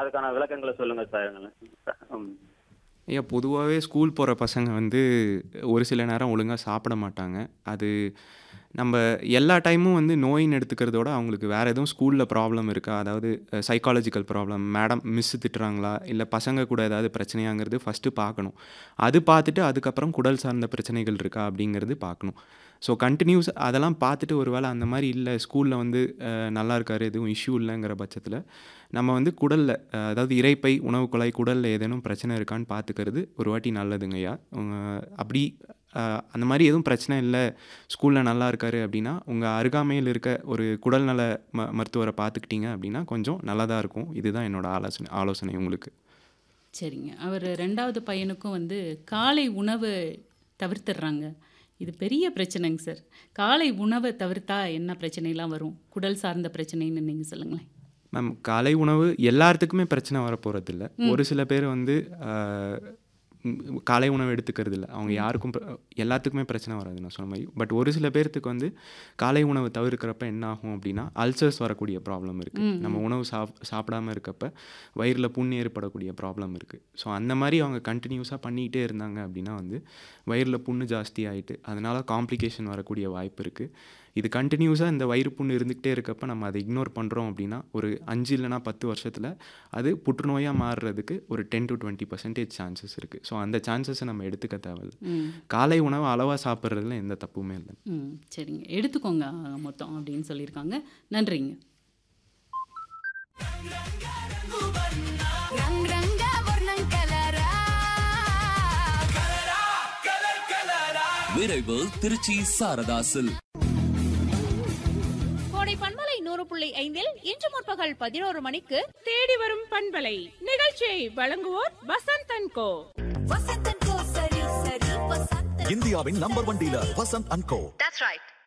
அதுக்கான விளக்கங்களை சொல்லுங்க சார் ம். ஐயா பொதுவாகவே ஸ்கூல் போகிற பசங்க வந்து ஒரு சில நேரம் ஒழுங்காக சாப்பிட மாட்டாங்க அது நம்ம எல்லா டைமும் வந்து நோயின்னு எடுத்துக்கிறதோட அவங்களுக்கு வேறு எதுவும் ஸ்கூலில் ப்ராப்ளம் இருக்கா அதாவது சைக்காலஜிக்கல் ப்ராப்ளம் மேடம் மிஸ் திட்டுறாங்களா இல்லை பசங்க கூட ஏதாவது பிரச்சனையாங்கிறது ஃபஸ்ட்டு பார்க்கணும் அது பார்த்துட்டு அதுக்கப்புறம் குடல் சார்ந்த பிரச்சனைகள் இருக்கா அப்படிங்கிறது பார்க்கணும் ஸோ கண்டினியூஸ் அதெல்லாம் பார்த்துட்டு ஒரு வேளை அந்த மாதிரி இல்லை ஸ்கூலில் வந்து அஹ், நல்லா இருக்காரு எதுவும் இஷ்யூ இல்லைங்கிற பட்சத்தில் நம்ம வந்து குடலில் அதாவது இரைப்பை உணவு குழாய் குடலில் ஏதேனும் பிரச்சனை இருக்கான்னு பார்த்துக்கிறது ஒரு வாட்டி நல்லதுங்கய்யா உங்க அப்படி அஹ், அந்த மாதிரி எதுவும் பிரச்சனை இல்லை ஸ்கூலில் நல்லா இருக்காரு அப்படின்னா உங்கள் அருகாமையில் இருக்க ஒரு குடல்நல ம மருத்துவரை பார்த்துக்கிட்டீங்க அப்படின்னா கொஞ்சம் நல்லதாக இருக்கும் இதுதான் என்னோட ஆலோசனை ஆலோசனை உங்களுக்கு சரிங்க அவர் ரெண்டாவது பையனுக்கும் வந்து காலை உணவு தவிர்த்துடுறாங்க இது பெரிய பிரச்சனைங்க சார் காலை உணவை தவிர்த்தா என்ன பிரச்சனைலாம் வரும் குடல் சார்ந்த பிரச்சனைன்னு நீங்கள் சொல்லுங்களேன் மேம் காலை உணவு எல்லாத்துக்குமே பிரச்சனை வரப்போகிறதில்ல ஒரு சில பேர் வந்து ஆஹ், ம், காலை உணவு எடுத்துக்கிறது இல்லை அவங்க யாருக்கும் பிர- எல்லாத்துக்குமே பிரச்சனை வராது நான் சொன்ன மாதிரி பட் ஒரு சில பேர்த்துக்கு வந்து காலை உணவு தவிர்க்கிறப்ப என்ன ஆகும் அப்படின்னா அல்சர்ஸ் வரக்கூடிய ப்ராப்ளம் இருக்குது நம்ம உணவு சாப் சாப்பிடாம இருக்கப்ப வயிறில் புண் ஏற்படக்கூடிய ப்ராப்ளம் இருக்குது ஸோ அந்த மாதிரி அவங்க கண்டினியூஸாக பண்ணிக்கிட்டே இருந்தாங்க அப்படின்னா வந்து வயிறில் புண்ணு ஜாஸ்தி ஆகிட்டு அதனால் காம்ப்ளிகேஷன் வரக்கூடிய வாய்ப்பு இருக்குது இது கண்டினியூஸாக இந்த வயிறு புண்ணு இருந்துக்கிட்டே இருக்கப்ப நம்ம அதை இக்னோர் பண்ணுறோம் அப்படின்னா ஒரு அஞ்சு இல்லைனா பத்து வருஷத்தில் அது புற்றுநோயாக மாறுறதுக்கு ஒரு ten to twenty percentage chances இருக்குது ஸோ அந்த சான்சஸை நம்ம எடுத்துக்க தேவையில்ல ம் காலை உணவு அளவாக சாப்பிட்றதுல எந்த தப்புமே இல்லை ம் சரிங்க எடுத்துக்கோங்க ஆக மொத்தம் அப்படின்னு சொல்லியிருக்காங்க நன்றிங்க రంగ్ రంగ వర్ణం కలరా விரைவு திருச்சி சாரதாசில் கோடை பண்பலை நூறு புள்ளி ஐந்தில் இன்று முற்பகல் பதினோரு மணிக்கு தேடி வரும் பண்பலை நிகழ்ச்சியை வழங்குவோர் வசந்த் அண்ட் கோ వసంతం కో సరి సరి వసంత இந்தியாவின் number one dealer Vasanth and co That's right.